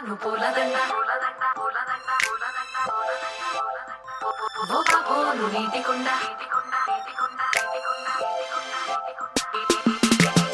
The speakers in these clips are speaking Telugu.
పిల్లను పూలదండ పూలదండ పూలదండ పూలదండ పూలదండ ఓ బాబోను నీటి కుండ నీటి కుండ నీటి కుండ నీటి కుండ నీటి కుండ నీటి కుండ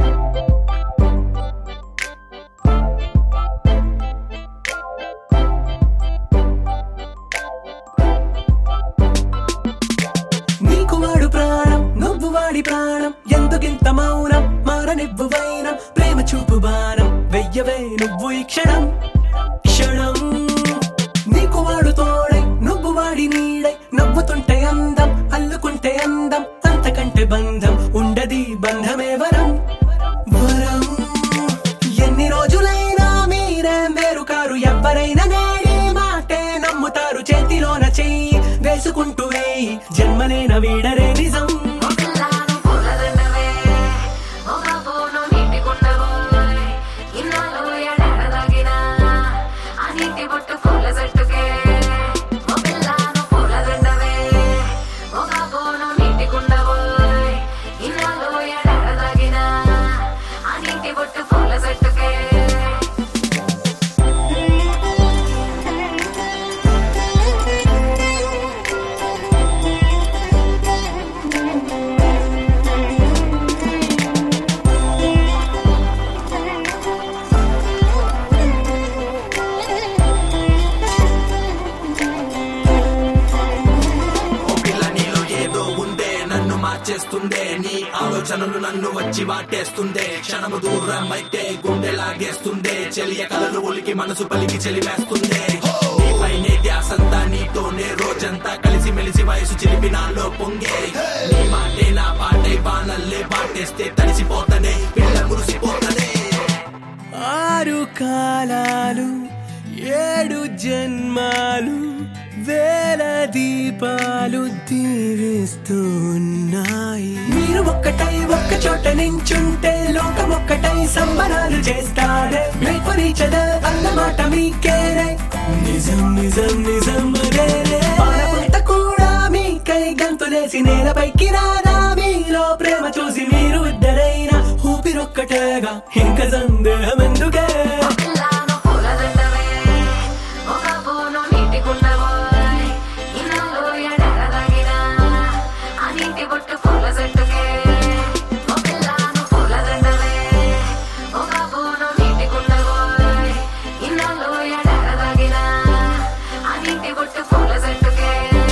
నీకు వాడు ప్రాణం నువ్వు వాడి ప్రాణం ఎందుకింత మౌనం మారనివ్వు వైనం ప్రేమ చూపు బాణం వెయ్యవే నువ్వు ఈ క్షణం క్షణం నీకు వాడు తోడై నువ్వు వాడి నీడై నవ్వుతుంటే అందం అల్లుకుంటే అందం అంతకంటే బంధం ఉండది బంధమే వరం వరం ఎన్ని రోజులైనా మీరే వేరు కారు ఎవ్వరైనా నేడే మాటే నమ్ముతారు చేతిలోన చెయ్యి వేసుకుంటూ వేయి జన్మనేన వీడరే నిజం ఓ పిల్లను పూలదండవే ఓ బాబోను నీటి కుండవోయ్ ఇన్నాళ్ళు ఎడెడదగినా ఆ నీటి బొట్టు పూల చెట్టుకే ఓ పిల్లను పూలదండవే ఓ బాబోను నీటి కుండవోయ్ ఇన్నాళ్ళు ఎడెడదగినా ఆ నీటి బొట్టు పూల చెట్టుకే ఓ పిల్ల నీలో ఏదో ఉందే నన్ను మార్చేస్తుందే నీ ఆలోచనలు నన్ను వచ్చి వాటేస్తుందే క్షణము దూరం అయితే గుండె లాగేస్తుందే చెలియ కలలు ఒలికి మనసు పలికి చెలివేస్తుందే నీపైనే ధ్యాసంతా నీతోనే రోజంతా కలిసి మెలిసి వయసు చిలిపి నాలో పొంగే నీ మాటే నా పాటే బాణల్లే పాటేస్తే తడిసిపోతనే పిల్ల మురిసిపోతనే ఆరు కాలాలు ఏడు జన్మాలు వేల దీపాలు దీవిస్తున్నాయి మీరు ఒక్కటై ఒక్క చోట నించుంటే లోకం ఒక్కటై సంబరాలు చేస్తారే మేపరీచద అన్నమాట మీకేరే నిజం నిజం నిజం రేరే పాలపుంత కూడా మీకై గంతులేసి నేలపైకి రాదా మీలో ప్రేమ చూసి మీరు ఇద్దరైనా ఊపిరొక్కటేగా ఇంక సందేహం ఎందుకే పిల్లను పూలదండవే ఓ బాబోను నీటి కుండవోయ్ ఇన్నాళ్ళు ఎడెడదగినా ఆ నీటి బొట్టు పూల చెట్టుకే ఓ పిల్లను పూలదండవే ఓ బాబోను నీటి కుండవోయ్ ఇన్నాళ్ళు ఎడెడదగినా ఆ నీటి బొట్టు పూల చెట్టుకే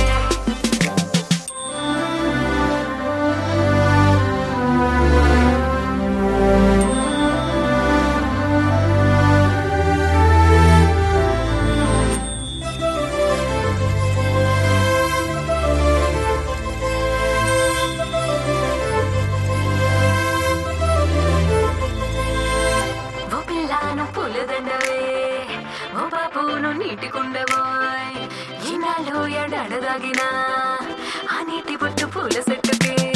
ఓ పిల్లను పూలదండవే ఓ బాబును నీటి కుండవోయ్ ఈనాళ్ళు ఎడడదాగినా ఆ నీటి బొట్టు పూల చెట్టుకే